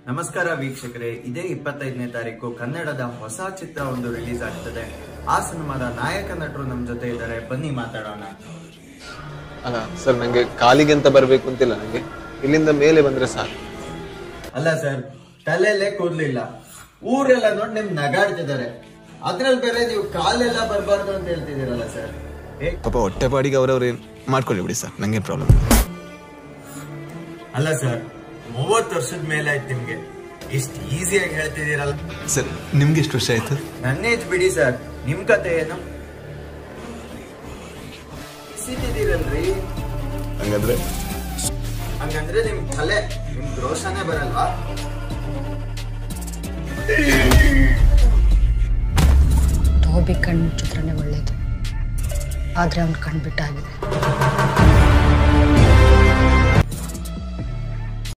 ನಮಸ್ಕಾರ ವೀಕ್ಷಕರೇ ಇದೇ ಇಪ್ಪತ್ತೈದನೇ ತಾರೀಕು ಕನ್ನಡದ ಹೊಸ ಚಿತ್ರ ಒಂದು ರಿಲೀಸ್ ಆಗ್ತದೆ ಆ ಸಿನಿಮಾದ ನಾಯಕ ನಟರು ನಮ್ ಜೊತೆ ಇದ್ದಾರೆ ಬನ್ನಿ ಮಾತಾಡೋಣ ಅಲ್ಲ ಸರ್ ನಂಗೆ ಕಾಲಿಗೆ ಅಂತ ಬರ್ಬೇಕು ಅಂತಿಲ್ಲ ನಂಗೆ ಇಲ್ಲಿಂದ ಮೇಲೆ ಬಂದ್ರೆ ಸಾಕು ಅಲ್ಲ ಸರ್ ತಲೆಯಲ್ಲೇ ಕೂದ್ಲಿಲ್ಲ ಊರೆಲ್ಲ ನೋಡಿ ನಿಮ್ ನಗಾಡ್ತಿದ್ದಾರೆ ಅದ್ರಲ್ಲಿ ಬೇರೆ ನೀವು ಕಾಲೆಲ್ಲ ಬರಬಾರ್ದು ಅಂತ ಹೇಳ್ತಿದ್ದೀರಲ್ಲ ಸರ್ ಏ ಪಾಪ ಹೊಟ್ಟೆ ಪಾಡಿಗೆ ಅವ್ರವ್ರು ಮಾಡ್ಕೊಳ್ಳಿ ಬಿಡಿ ಸರ್ ನಂಗೆ ಪ್ರಾಬ್ಲಮ್ ಅಲ್ಲ ಸರ್ ಮೂವತ್ತು ವರ್ಷದ ಮೇಲೆ ಆಯ್ತು ನಿಮ್ಗೆ ಇಷ್ಟು ಈಸಿಯಾಗಿ ಹೇಳ್ತಿದ್ದೀರಲ್ಲ ಸರ್ ನಿಮ್ಗೆ ಎಷ್ಟು ವರ್ಷ ಆಯ್ತು ನನ್ನ ಏಜ್ ಬಿಡಿ ಸರ್ ನಿಮ್ ಕತೆ ಏನು ಸಿಟ್ಟಿದ್ದೀರಲ್ರಿ ಹಂಗಂದ್ರೆ ಹಂಗಂದ್ರೆ ನಿಮ್ ತಲೆ ನಿಮ್ ರೋಷನೇ ಬರಲ್ವಾ ಟೋಬಿ ಕಣ್ಣು ಮುಚ್ಚಿದ್ರೇ ಒಳ್ಳೇದು ಆದರೆ ಅವ್ನು ಕಣ್ಬಿಟ್ಟಾಗಿದೆ